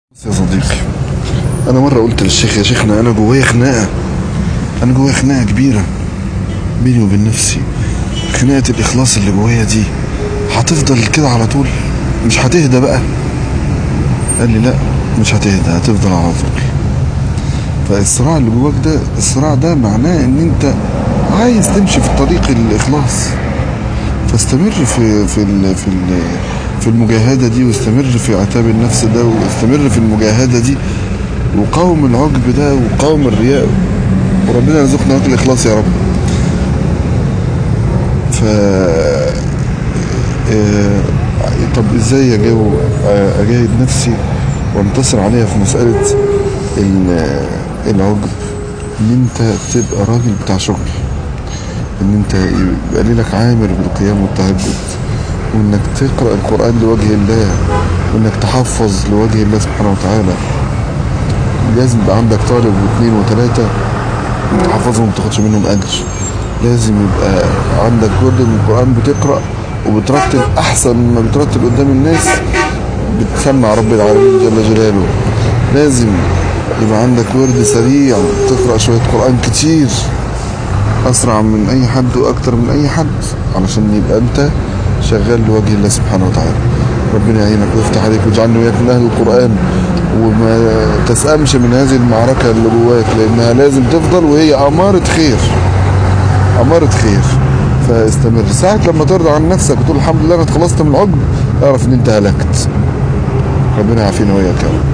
يا صديقي انا مره قلت للشيخ يا شيخنا انا جوايا خناقه انا جوايا خناقه كبيره بيني وبين نفسي خناقه الاخلاص اللي جوايا دي هتفضل كده على طول مش هتهدى بقى قال لي لا مش هتهدى هتفضل على طول فالصراع اللي جواك ده الصراع ده معناه ان انت عايز تمشي في طريق الاخلاص فاستمر في في ال في ال في المجاهده دي واستمر في عتاب النفس ده واستمر في المجاهده دي وقاوم العجب ده وقاوم الرياء وربنا يرزقنا وجه الاخلاص يا رب ف آه، طب ازاي اجاوب اجاهد نفسي وانتصر عليها في مساله ال- العجب ان انت تبقى راجل بتاع شغل ان انت يبقى ليلك عامر بالقيام والتهجد وانك تقرا القران لوجه الله وانك تحفظ لوجه الله سبحانه وتعالى لازم يبقى عندك طالب واثنين وثلاثه تحفظهم ما تاخدش منهم اجر لازم يبقى عندك ورد من القران بتقرا وبترتل احسن ما بترتل قدام الناس بتسمع رب العالمين جل جلاله لازم يبقى عندك ورد سريع تقرا شويه قران كتير اسرع من اي حد واكتر من اي حد علشان يبقى انت شغال لوجه الله سبحانه وتعالى ربنا يعينك ويفتح عليك ويجعلنا وياك من اهل القران وما تسأمش من هذه المعركة اللي جواك لأنها لازم تفضل وهي أمارة خير أمارة خير فاستمر ساعة لما ترضى عن نفسك وتقول الحمد لله أنا اتخلصت من العجب اعرف إن أنت هلكت ربنا يعافينا وإياك يا رب